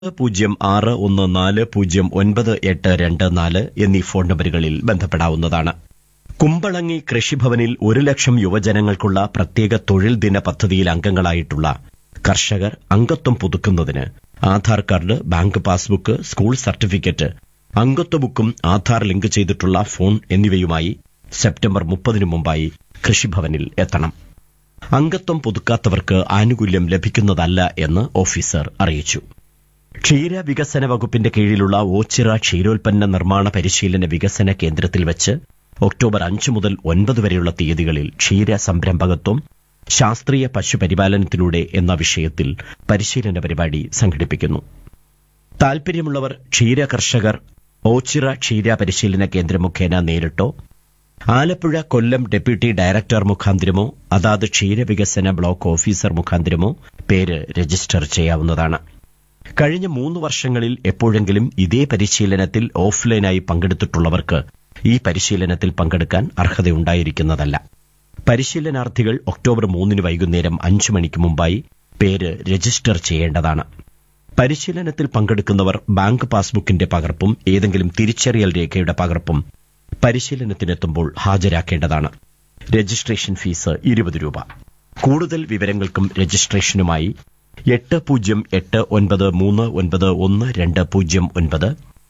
പൂജ്യം ആറ് ഒന്ന് നാല് പൂജ്യം ഒൻപത് എട്ട് രണ്ട് നാല് എന്നീ ഫോൺ നമ്പറുകളിൽ ബന്ധപ്പെടാവുന്നതാണ് കുമ്പളങ്ങി കൃഷിഭവനിൽ ഒരു ലക്ഷം യുവജനങ്ങൾക്കുള്ള പ്രത്യേക തൊഴിൽ ദിന പദ്ധതിയിൽ അംഗങ്ങളായിട്ടുള്ള കർഷകർ അംഗത്വം പുതുക്കുന്നതിന് Aadhaar card bank passbook school certificate അംഗത്വ ബുക്കും ആധാർ ലിങ്ക് ചെയ്തിട്ടുള്ള ഫോൺ എന്നിവയുമായി സെപ്റ്റംബർ മുപ്പതിനു മുമ്പായി കൃഷിഭവനിൽ എത്തണം അംഗത്വം പുതുക്കാത്തവർക്ക് ആനുകൂല്യം ലഭിക്കുന്നതല്ല എന്ന് ഓഫീസർ അറിയിച്ചു ക്ഷീര വികസന വകുപ്പിന്റെ കീഴിലുള്ള ഓച്ചിറ ക്ഷീരോൽപ്പന്ന നിർമ്മാണ പരിശീലന വികസന കേന്ദ്രത്തിൽ വെച്ച് ഒക്ടോബർ അഞ്ച് മുതൽ ഒൻപത് വരെയുള്ള തീയതികളിൽ ക്ഷീര സംരംഭകത്വം ശാസ്ത്രീയ പശുപരിപാലനത്തിലൂടെ എന്ന വിഷയത്തിൽ പരിശീലന പരിപാടി സംഘടിപ്പിക്കുന്നു താൽപര്യമുള്ളവർ ക്ഷീര കർഷകർ ഓച്ചിറ ക്ഷീര പരിശീലന കേന്ദ്രം മുഖേന നേരിട്ടോ ആലപ്പുഴ കൊല്ലം ഡെപ്യൂട്ടി ഡയറക്ടർ മുഖാന്തിരമോ അതാത് ക്ഷീരവികസന ബ്ലോക്ക് ഓഫീസർ മുഖാന്തിരമോ പേര് രജിസ്റ്റർ ചെയ്യാവുന്നതാണ് കഴിഞ്ഞ മൂന്ന് വർഷങ്ങളിൽ എപ്പോഴെങ്കിലും ഇതേ പരിശീലനത്തിൽ ഓഫ്ലൈനായി പങ്കെടുത്തിട്ടുള്ളവർക്ക് ഈ പരിശീലനത്തിൽ പങ്കെടുക്കാൻ അർഹതയുണ്ടായിരിക്കുന്നതല്ല പരിശീലനാർത്ഥികൾ ഒക്ടോബർ മൂന്നിന് വൈകുന്നേരം അഞ്ചു മണിക്ക് മുമ്പായി പേര് രജിസ്റ്റർ ചെയ്യേണ്ടതാണ് പരിശീലനത്തിൽ പങ്കെടുക്കുന്നവർ ബാങ്ക് പാസ്ബുക്കിന്റെ പകർപ്പും ഏതെങ്കിലും തിരിച്ചറിയൽ രേഖയുടെ പകർപ്പും പരിശീലനത്തിനെത്തുമ്പോൾ ഹാജരാക്കേണ്ടതാണ് രജിസ്ട്രേഷൻ ഫീസ് ഇരുപത് രൂപ കൂടുതൽ വിവരങ്ങൾക്കും രജിസ്ട്രേഷനുമായി എട്ട് പൂജ്യം എട്ട് ഒൻപത് മൂന്ന് ഒൻപത് ഒന്ന് രണ്ട് പൂജ്യം ഒൻപത്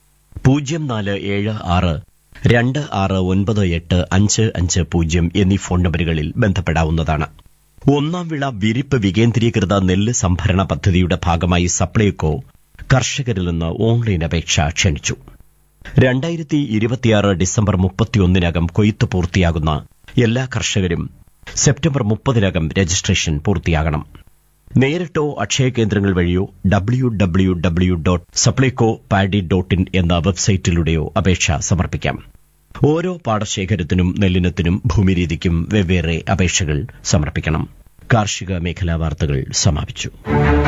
പൂജ്യം നാല് ഏഴ് ആറ് രണ്ട് ആറ് ഒൻപത് എട്ട് അഞ്ച് അഞ്ച് പൂജ്യം എന്നീ ഫോൺ നമ്പറുകളിൽ ബന്ധപ്പെടാവുന്നതാണ് ഒന്നാം വിള വിരിപ്പ് വികേന്ദ്രീകൃത നെല്ല് സംഭരണ പദ്ധതിയുടെ ഭാഗമായി സപ്ലൈകോ കർഷകരിൽ നിന്ന് ഓൺലൈൻ അപേക്ഷ ക്ഷണിച്ചു രണ്ടായിരത്തി ഇരുപത്തിയാറ് ഡിസംബർ മുപ്പത്തിയൊന്നിനകം കൊയ്ത്ത് പൂർത്തിയാകുന്ന എല്ലാ കർഷകരും സെപ്റ്റംബർ മുപ്പതിനകം രജിസ്ട്രേഷൻ പൂർത്തിയാകണം നേരിട്ടോ അക്ഷയ കേന്ദ്രങ്ങൾ വഴിയോ W W W dot Supplyco paddy dot in എന്ന വെബ്സൈറ്റിലൂടെയോ അപേക്ഷ സമർപ്പിക്കാം ഓരോ പാടശേഖരത്തിനും നെല്ലിനത്തിനും ഭൂമിരീതിക്കും വെവ്വേറെ അപേക്ഷകൾ സമർപ്പിക്കണം കാർഷിക മേഖലാ വാർത്തകൾ സമാപിച്ചു